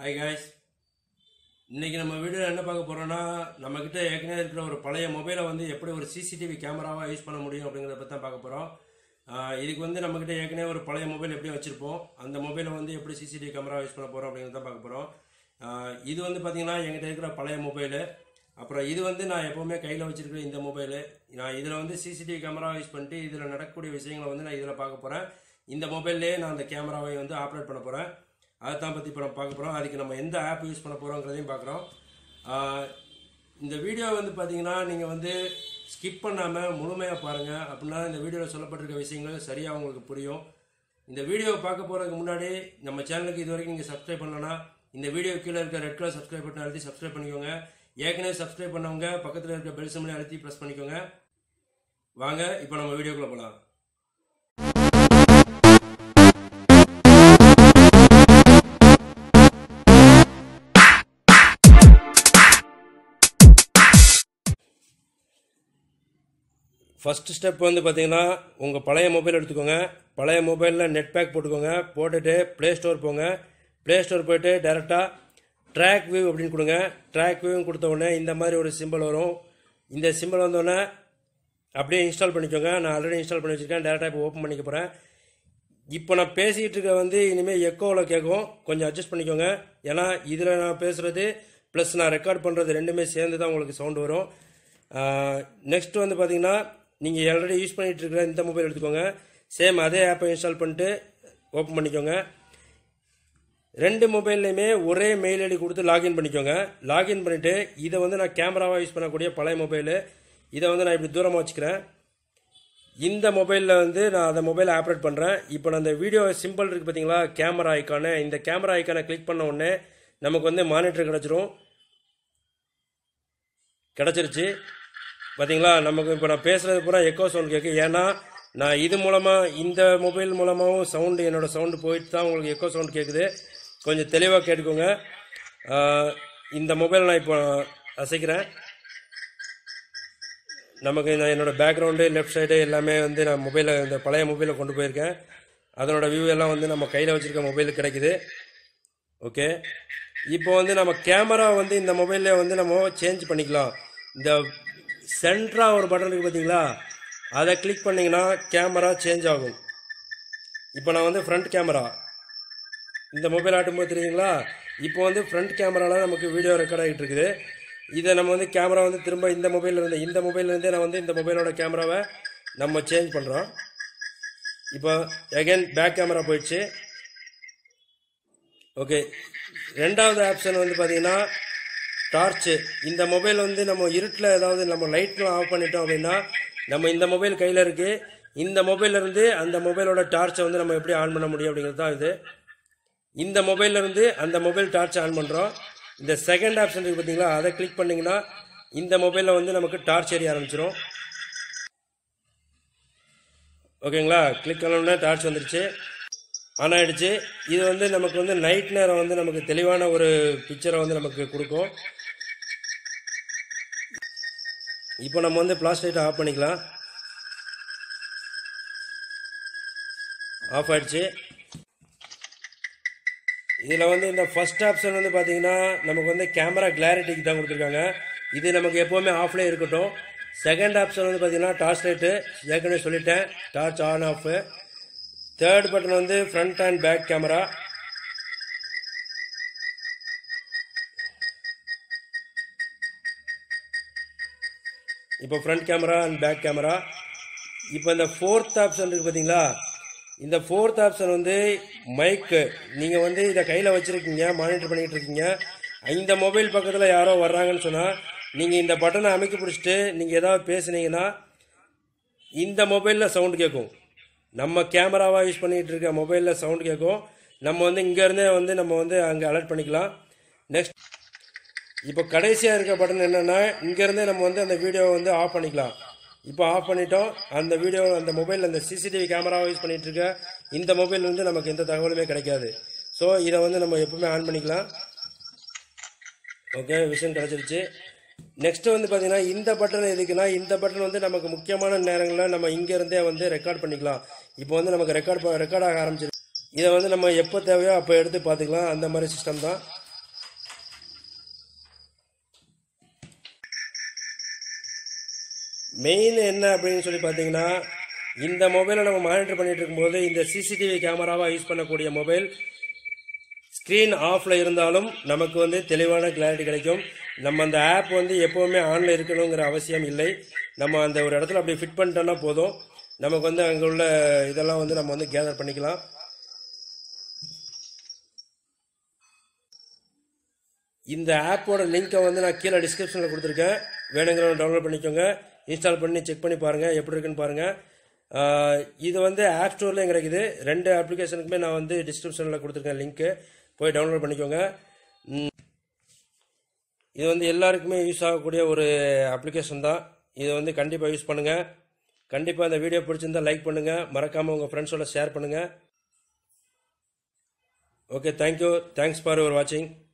Hi guys இன்னைக்கு நம்ம வீடியோவில் என்ன பார்க்க போறோம்னா நம்ம கிட்ட ஏற்கனவே இருக்கிற ஒரு பழைய மொபைலை வந்து எப்படி ஒரு சிசிடிவி கேமராவாக யூஸ் பண்ண முடியும் அப்படிங்கிறத பற்றி தான் பார்க்க போகிறோம் இதுக்கு வந்து நம்ம கிட்ட ஏற்கனவே ஒரு பழைய மொபைல் எப்படி வச்சிருப்போம் அந்த மொபைலை வந்து எப்படி சிசிடிவி கேமரா யூஸ் பண்ண போகிறோம் அப்படிங்கிறத தான் பார்க்க போகிறோம் இது வந்து பார்த்தீங்கன்னா என்கிட்ட இருக்கிற பழைய மொபைலு அப்புறம் இது வந்து நான் எப்போவுமே கையில் வச்சிருக்கிற இந்த மொபைலு நான் இதில் வந்து சிசிடிவி கேமரா யூஸ் பண்ணிட்டு இதில் நடக்கக்கூடிய விஷயங்களை வந்து நான் இதில் பார்க்க போகிறேன் இந்த மொபைல்லே நான் அந்த கேமராவை வந்து ஆப்ரேட் பண்ண போகிறேன் அதை தான் பற்றி இப்போ நம்ம பார்க்க போகிறோம் அதுக்கு நம்ம எந்த ஆப் யூஸ் பண்ண போகிறோங்கிறதையும் பார்க்குறோம் இந்த வீடியோ வந்து பார்த்தீங்கன்னா நீங்கள் வந்து ஸ்கிப் பண்ணாமல் முழுமையாக பாருங்கள் அப்படின்னா இந்த வீடியோவில் சொல்லப்பட்டிருக்க விஷயங்கள் சரியாக உங்களுக்கு புரியும் இந்த வீடியோவை பார்க்க போகிறதுக்கு முன்னாடி நம்ம சேனலுக்கு இது வரைக்கும் நீங்கள் சப்ஸ்கிரைப் பண்ணலன்னா இந்த வீடியோ கீழே இருக்க ரெட் கலர் சப்ஸ்கிரைப் பட்டன் அழுத்தி சப்ஸ்கிரைப் பண்ணிக்கோங்க ஏற்கனவே சப்ஸ்கிரைப் பண்ணவங்க பக்கத்தில் இருக்க பெல் சிம்லையும் அழுத்தி ப்ரெஸ் பண்ணிக்கோங்க வாங்க இப்போ நம்ம வீடியோக்குள்ளே போகலாம் ஃபர்ஸ்ட் ஸ்டெப் வந்து பார்த்தீங்கன்னா உங்கள் பழைய மொபைல் எடுத்துக்கோங்க பழைய மொபைலில் நெட் பேக் போட்டுக்கோங்க போட்டுட்டு ப்ளே ஸ்டோர் போங்க ப்ளே ஸ்டோர் போயிட்டு டேரெக்டாக ட்ராக் வியூ அப்படின்னு கொடுங்க ட்ராக் வியூ கொடுத்த உடனே இந்த மாதிரி ஒரு சிம்பிள் வரும் இந்த சிம்பிள் வந்தோடனே அப்படியே இன்ஸ்டால் பண்ணிக்கோங்க நான் ஆல்ரெடி இன்ஸ்டால் பண்ணி வச்சுருக்கேன் டேரெக்டாக இப்போ ஓப்பன் பண்ணிக்க போகிறேன் இப்போ நான் பேசிகிட்டு இருக்க வந்து இனிமேல் எக்கோவில் கேட்கும் கொஞ்சம் அட்ஜஸ்ட் பண்ணிக்கோங்க ஏன்னா இதில் நான் பேசுகிறது ப்ளஸ் நான் ரெக்கார்ட் பண்ணுறது ரெண்டுமே சேர்ந்து தான் உங்களுக்கு சவுண்டு வரும் நெக்ஸ்ட் வந்து பார்த்தீங்கன்னா நீங்கள் ஆல்ரெடி யூஸ் பண்ணிகிட்டு இருக்கிற இந்த மொபைல் எடுத்துக்கோங்க சேம் அதே ஆப்பை இன்ஸ்டால் பண்ணிட்டு ஓப்பன் பண்ணிக்கோங்க ரெண்டு மொபைல்லையுமே ஒரே மெயில் ஐடி கொடுத்து லாகின் பண்ணிக்கோங்க லாகின் பண்ணிவிட்டு இதை வந்து நான் கேமராவாக யூஸ் பண்ணக்கூடிய பழைய மொபைலு இதை வந்து நான் இப்படி தூரமாக வச்சுக்கிறேன் இந்த மொபைலில் வந்து நான் அந்த மொபைலை ஆப்ரேட் பண்ணுறேன் இப்போ நான் அந்த வீடியோ சிம்பிள் இருக்குது பார்த்தீங்களா கேமரா ஐக்கானு இந்த கேமரா ஐக்கானை கிளிக் பண்ண உடனே நமக்கு வந்து மானிட்டர் கிடச்சிரும் கிடச்சிருச்சு பார்த்தீங்களா நமக்கு இப்போ நான் பேசுகிறது பூரா எக்கோ சவுண்ட் கேட்கு ஏன்னா நான் இது மூலமாக இந்த மொபைல் மூலமாகவும் சவுண்டு என்னோட சவுண்டு போயிட்டு தான் உங்களுக்கு எக்கோ சவுண்ட் கேட்குது கொஞ்சம் தெளிவாக கேட்டுக்கோங்க இந்த மொபைல் நான் இப்போ அசைக்கிறேன் நமக்கு நான் என்னோடய பேக்ரவுண்டு லெஃப்ட் சைடு எல்லாமே வந்து நான் மொபைலில் இந்த பழைய மொபைலில் கொண்டு போயிருக்கேன் அதனோட வியூ எல்லாம் வந்து நம்ம கையில் வச்சுருக்க மொபைலுக்கு கிடைக்குது ஓகே இப்போ வந்து நம்ம கேமரா வந்து இந்த மொபைலில் வந்து நம்ம சேஞ்ச் பண்ணிக்கலாம் இந்த சென்ட்ராக ஒரு பட்டன் இருக்குது பார்த்தீங்களா அதை கிளிக் பண்ணிங்கன்னா கேமரா சேஞ்ச் ஆகும் இப்போ நான் வந்து ஃப்ரண்ட் கேமரா இந்த மொபைல் ஆட்டும்போது தெரியுங்களா இப்போ வந்து ஃப்ரண்ட் கேமராவில் நமக்கு வீடியோ ரெக்கார்ட் ஆகிட்டு இருக்குது இதை நம்ம வந்து கேமரா வந்து திரும்ப இந்த மொபைலில் இருந்து இந்த மொபைல்லேருந்தே நான் வந்து இந்த மொபைலோட கேமராவை நம்ம சேஞ்ச் பண்ணுறோம் இப்போ அகைன் பேக் கேமரா போயிடுச்சு ஓகே ரெண்டாவது ஆப்ஷன் வந்து பார்த்தீங்கன்னா டார்ச்சு இந்த மொபைல் வந்து நம்ம இருட்டில் ஏதாவது நம்ம லைட்லாம் ஆஃப் பண்ணிட்டோம் அப்படின்னா நம்ம இந்த மொபைல் கையில் இருக்குது இந்த மொபைல்லேருந்து அந்த மொபைலோட டார்ச்சை வந்து நம்ம எப்படி ஆன் பண்ண முடியும் அப்படிங்கிறது தான் இது இந்த மொபைல்லேருந்து அந்த மொபைல் டார்ச் ஆன் பண்ணுறோம் இந்த செகண்ட் ஆப்ஷன் இருக்குது பார்த்தீங்களா அதை கிளிக் பண்ணிங்கன்னா இந்த மொபைலில் வந்து நமக்கு டார்ச் எரிய ஆரம்பிச்சிடும் ஓகேங்களா கிளிக் பண்ணோடனே டார்ச் வந்துருச்சு ஆன் ஆகிடுச்சு இது வந்து நமக்கு வந்து நைட் நேரம் வந்து நமக்கு தெளிவான ஒரு பிக்சரை வந்து நமக்கு கொடுக்கும் இப்போ நம்ம வந்து பிளாஸ் லைட்டை ஆஃப் பண்ணிக்கலாம் ஆஃப் ஆயிடுச்சு இதில் வந்து இந்த ஃபஸ்ட் ஆப்ஷன் வந்து பார்த்தீங்கன்னா நமக்கு வந்து கேமரா கிளாரிட்டிக்கு தான் கொடுத்துருக்காங்க இது நமக்கு எப்போவுமே ஆஃப்லேயே இருக்கட்டும் செகண்ட் ஆப்ஷன் வந்து பார்த்தீங்கன்னா டார்ச் லைட்டு ஏற்கனவே சொல்லிட்டேன் torch on off third button வந்து ஃப்ரண்ட் அண்ட் பேக் கேமரா இப்போ front camera and back camera இப்போ இந்த ஃபோர்த் ஆப்ஷன் இருக்குது பார்த்தீங்களா இந்த ஃபோர்த் ஆப்ஷன் வந்து மைக்கு நீங்கள் வந்து இதை கையில் வச்சுருக்கீங்க மானிட்டர் பண்ணிகிட்டு இருக்கீங்க இந்த மொபைல் பக்கத்தில் யாரோ வர்றாங்கன்னு சொன்னால் நீங்கள் இந்த பட்டனை அமைக்க பிடிச்சிட்டு நீங்கள் ஏதாவது பேசுனீங்கன்னா இந்த மொபைலில் சவுண்டு கேட்கும் நம்ம கேமராவாக யூஸ் பண்ணிகிட்டு இருக்க மொபைலில் சவுண்டு கேட்கும் நம்ம வந்து இங்கேருந்தே வந்து நம்ம வந்து அங்கே அலர்ட் பண்ணிக்கலாம் நெக்ஸ்ட் இப்போ கடைசியாக இருக்க பட்டன் என்னென்னா இங்கேருந்தே நம்ம வந்து அந்த வீடியோவை வந்து ஆஃப் பண்ணிக்கலாம் இப்போ ஆஃப் பண்ணிட்டோம் அந்த வீடியோ அந்த மொபைல் அந்த சிசிடிவி கேமராவை யூஸ் பண்ணிட்டு இருக்க இந்த மொபைல் வந்து நமக்கு எந்த தகவலுமே கிடைக்காது ஸோ இதை வந்து நம்ம எப்பவுமே ஆன் பண்ணிக்கலாம் ஓகே விஷயம் கிடச்சிருச்சு நெக்ஸ்ட் வந்து பார்த்தீங்கன்னா இந்த பட்டன் எதுக்குன்னா இந்த பட்டன் வந்து நமக்கு முக்கியமான நேரங்களில் நம்ம இங்க இருந்தே வந்து ரெக்கார்ட் பண்ணிக்கலாம் இப்போ வந்து நமக்கு ரெக்கார்ட் ரெக்கார்ட் ஆக ஆரம்பிச்சிருக்கு இதை வந்து நம்ம எப்போ தேவையோ அப்போ எடுத்து பார்த்துக்கலாம் அந்த மாதிரி சிஸ்டம் தான் மெயின் என்ன அப்படின்னு சொல்லி பார்த்தீங்கன்னா இந்த மொபைலை நம்ம மானிட்டர் பண்ணிட்டு இருக்கும்போது இந்த சிசிடிவி கேமராவாக யூஸ் பண்ணக்கூடிய மொபைல் ஸ்க்ரீன் ஆஃபில் இருந்தாலும் நமக்கு வந்து தெளிவான கிளாரிட்டி கிடைக்கும் நம்ம அந்த ஆப் வந்து எப்போவுமே ஆனில் இருக்கணுங்கிற அவசியம் இல்லை நம்ம அந்த ஒரு இடத்துல அப்படி ஃபிட் பண்ணிட்டோம்னா போதும் நமக்கு வந்து அங்கே உள்ள இதெல்லாம் வந்து நம்ம வந்து கேதர் பண்ணிக்கலாம் இந்த ஆப்போட லிங்க்கை வந்து நான் கீழே டிஸ்கிரிப்ஷனில் கொடுத்துருக்கேன் வேணுங்கிறவங்க டவுன்லோட் பண்ணிக்கோங்க இன்ஸ்டால் பண்ணி செக் பண்ணி பாருங்கள் எப்படி இருக்குன்னு பாருங்கள் ஆஹ் இது வந்து ஆப் ஸ்டோர்லேயும் கிடைக்குது ரெண்டு அப்ளிகேஷனுக்குமே நான் வந்து டிஸ்கிரிப்ஷனில் கொடுத்துருக்கேன் லிங்க்கு போய் டவுன்லோட் பண்ணிக்கோங்க ம். இது வந்து எல்லாருக்குமே யூஸ் ஆகக்கூடிய ஒரு அப்ளிகேஷன் தான் இதை வந்து கண்டிப்பாக யூஸ் பண்ணுங்கள் கண்டிப்பாக இந்த வீடியோ பிடிச்சிருந்தா லைக் பண்ணுங்கள் மறக்காமல் உங்கள் ஃப்ரெண்ட்ஸோட ஷேர் பண்ணுங்கள் okay thank you thanks for your வாட்சிங்